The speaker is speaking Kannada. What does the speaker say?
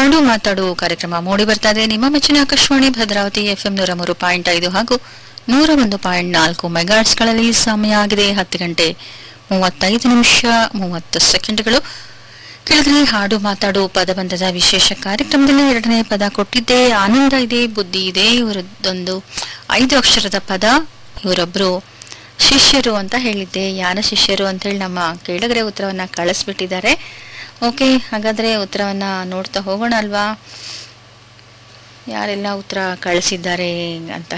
ಹಾಡು ಮಾತಾಡು ಕಾರ್ಯಕ್ರಮ ಮೂಡಿ ಬರ್ತಾ ಇದೆ ನಿಮ್ಮ ಮೆಚ್ಚಿನ ಆಕಾಶವಾಣಿ ಭದ್ರಾವತಿ ಎಫ್ಎಂ ನೂರ ಮೂರು ಪಾಯಿಂಟ್ ಐದು ಹಾಗೂ ನೂರ ಒಂದು ಪಾಯಿಂಟ್ ನಾಲ್ಕು ಮೆಗಾಟ್ಸ್ಗಳಲ್ಲಿ ಸಮಯ ಆಗಿದೆ ಹತ್ತು ಗಂಟೆ ಮೂವತ್ತೈದು ನಿಮಿಷ ಮೂವತ್ತು ಸೆಕೆಂಡ್ಗಳು ಕೆಳಗಡೆ ಹಾಡು ಮಾತಾಡು ಪದಬಂಧದ ವಿಶೇಷ ಕಾರ್ಯಕ್ರಮದಲ್ಲಿ ಎರಡನೇ ಪದ ಕೊಟ್ಟಿದ್ದೆ ಆನಂದ ಇದೆ ಬುದ್ಧಿ ಇದೆ ಇವರದ್ದೊಂದು ಐದು ಅಕ್ಷರದ ಪದ ಇವರೊಬ್ರು ಶಿಷ್ಯರು ಅಂತ ಹೇಳಿದ್ದೆ ಯಾರ ಶಿಷ್ಯರು ಅಂತ ಹೇಳಿ ನಮ್ಮ ಕೆಳಗಡೆ ಉತ್ತರವನ್ನ ಕಳಿಸ್ಬಿಟ್ಟಿದ್ದಾರೆ ಓಕೆ ಹಾಗಾದ್ರೆ ಉತ್ತರವನ್ನ ನೋಡ್ತಾ ಹೋಗೋಣ ಅಲ್ವಾ ಯಾರೆಲ್ಲ ಉತ್ತರ ಕಳಿಸಿದ್ದಾರೆ ಅಂತ